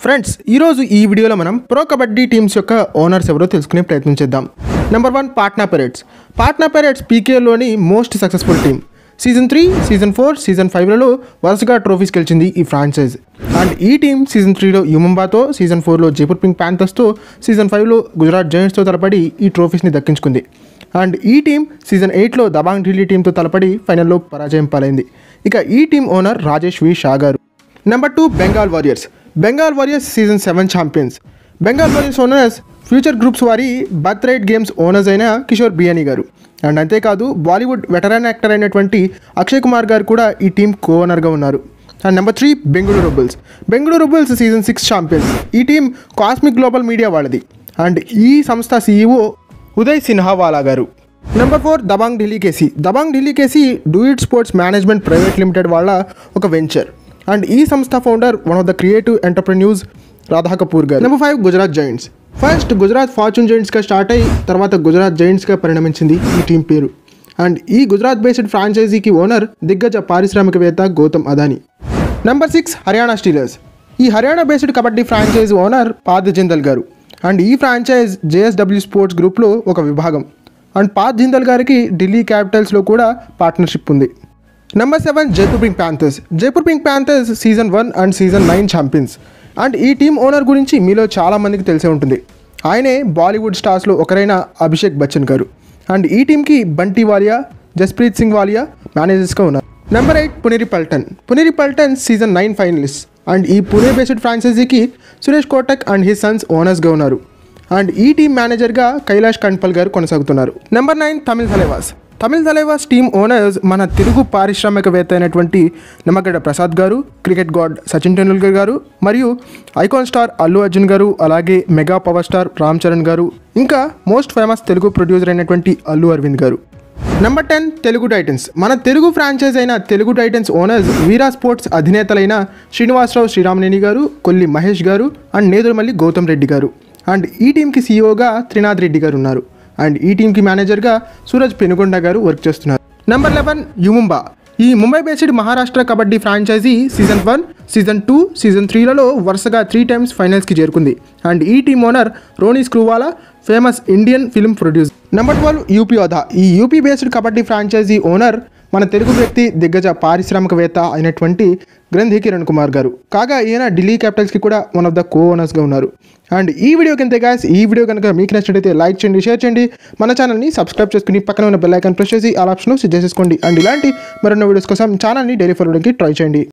friends ఈరోజు ఈ వీడియోలో మనం ప్రో కబడ్డీ టీమ్స్ యొక్క ఓనర్స్ ఎవరో తెలుసుకునే ప్రయత్నం చేద్దాం number one Patna pirates Patna pirates పీకేలోని most successful team season three season four season ఫైవ్లలో వరుసగా ట్రోఫీస్ గెలిచింది ఈ ఫ్రాంచైజ్ అండ్ ఈ టీం సీజన్ త్రీలో యుమంబాతో సీజన్ ఫోర్లో జైపూర్ పింక్ ప్యాంథర్స్తో సీజన్ ఫైవ్లో గుజరాత్ జైంట్స్తో తలపడి ఈ ట్రోఫీస్ని దక్కించుకుంది అండ్ ఈ టీం సీజన్ ఎయిట్లో దబాంగ్ ఢిల్లీ టీంతో తలపడి ఫైనల్లో పరాజయం పాలైంది ఇక ఈ team owner Rajesh V Shah garu number two Bengal warriors Bengal warriors season seven champions Bengal warriors owners future groups వారి బర్త్ రైట్ గేమ్స్ ఓనర్స్ అయిన కిషోర్ బియానీ గారు అండ్ అంతేకాదు బాలీవుడ్ వెటరన్ యాక్టర్ అయినటువంటి అక్షయ్ కుమార్ గారు కూడా ఈ టీం కో ఓనర్గా ఉన్నారు and number three Bengaluru bulls Bengaluru bulls season six champions ఈ టీం కాస్మిక్ గ్లోబల్ మీడియా వాళ్ళది అండ్ ఈ సంస్థ CEO Uday Sinhawala garu number four Dabang Delhi KC Dabang Delhi KC do it sports management private limited వాళ్ళ ఒక వెంచర్ అండ్ ఈ సంస్థ founder one of the creative entrepreneurs Radha Kapoor garu number five Gujarat giants first Gujarat fortune జైంట్స్గా start అయ్యి తర్వాత గుజరాత్ జైంట్స్గా పరిణమించింది ఈ టీం పేరు అండ్ ఈ గుజరాత్ బేస్డ్ ఫ్రాంచైజీకి ఓనర్ దిగ్గజ పారిశ్రామికవేత్త Gautam Adani number six Haryana steelers ఈ Haryana based kabaddi franchise owner Parth Jindal garu and ఈ ఫ్రాంచైజ్ జేఎస్డబ్ల్యూ స్పోర్ట్స్ గ్రూప్లో ఒక విభాగం అండ్ పాద్ జిందల్ గారికి ఢిల్లీ క్యాపిటల్స్లో కూడా పార్ట్నర్షిప్ ఉంది number seven Jaipur pink panthers Jaipur pink panthers season one and season nine champions and ఈ టీం ఓనర్ గురించి మీలో చాలా మందికి తెలిసే ఉంటుంది ఆయనే బాలీవుడ్ స్టార్స్లో ఒకరైన అభిషేక్ బచ్చన్ గారు అండ్ ఈ టీంకి బంటి వాలియా జస్ప్రీత్ సింగ్ వాలియా మేనేజర్స్గా ఉన్నారు number eight Puneri Paltan Puneri Paltan season nine finalist and ఈ పునే బేస్డ్ ఫ్రాంచైజీకి Suresh Kotak and his sons ఓనర్స్గా ఉన్నారు అండ్ ఈ టీం మేనేజర్గా కైలాష్ కణ్పల్ గారు కొనసాగుతున్నారు number nine Tamil Thalaivas Tamil Thalaivas team owners మన తెలుగు పారిశ్రామికవేత్త అయినటువంటి నిమ్మగడ్డ ప్రసాద్ గారు క్రికెట్ గాడ్ సచిన్ టెండూల్కర్ గారు మరియు ఐకాన్ స్టార్ అల్లు అర్జున్ గారు అలాగే mega power star Ram Charan garu ఇంకా మోస్ట్ ఫేమస్ తెలుగు ప్రొడ్యూసర్ అయినటువంటి అల్లు అరవింద్ గారు నెంబర్ టెన్ తెలుగు టైటన్స్ మన తెలుగు ఫ్రాంచైజ్ అయిన Telugu titans owners Veera sports అధినేతలైన శ్రీనివాసరావు శ్రీరామనేని గారు కొల్లి మహేష్ గారు అండ్ నేదురుమల్లి గౌతమ్ రెడ్డి గారు అండ్ ఈ టీంకి సీఈఓగా త్రినాథ్ రెడ్డి గారు ఉన్నారు అండ్ ఈ టీంకి మేనేజర్గా సూరజ్ పెనుగొండ గారు వర్క్ చేస్తున్నారు నెంబర్ లెవెన్ యుముంబా ఈ Mumbai based Maharashtra kabaddi franchisee season one season two season త్రీలలో వరుసగా త్రీ టైమ్స్ ఫైనల్స్కి చేరుకుంది అండ్ ఈ team owner Ronnie Screwvala famous Indian film produce number twelve UP Yoddha ఈ UP based kabaddi franchisee owner మన తెలుగు వ్యక్తి దిగ్గజ పారిశ్రామికవేత్త అయినటువంటి గ్రంథి కిరణ్ కుమార్ గారు కాగా ఈయన ఢిల్లీ క్యాపిటల్స్కి కూడా వన్ ఆఫ్ ద కో ఓనర్స్గా ఉన్నారు అండ్ ఈ వీడియోకి అంతే గాయస్ ఈ వీడియో కనుక మీకు నచ్చినట్టయితే లైక్ చేయండి షేర్ చేయండి మన ఛానల్ని సబ్స్క్రైబ్ చేసుకుని పక్కన ఉన్న బెల్ ఐకాన్ ప్రెస్ చేసి ఆల్ ఆప్షన్ సెట్ చేసేసుకోండి అండ్ ఇలాంటి మరిన్న వీడియోస్ కోసం ఛానల్ని డైలీ ఫాలోకి ట్రై చేయండి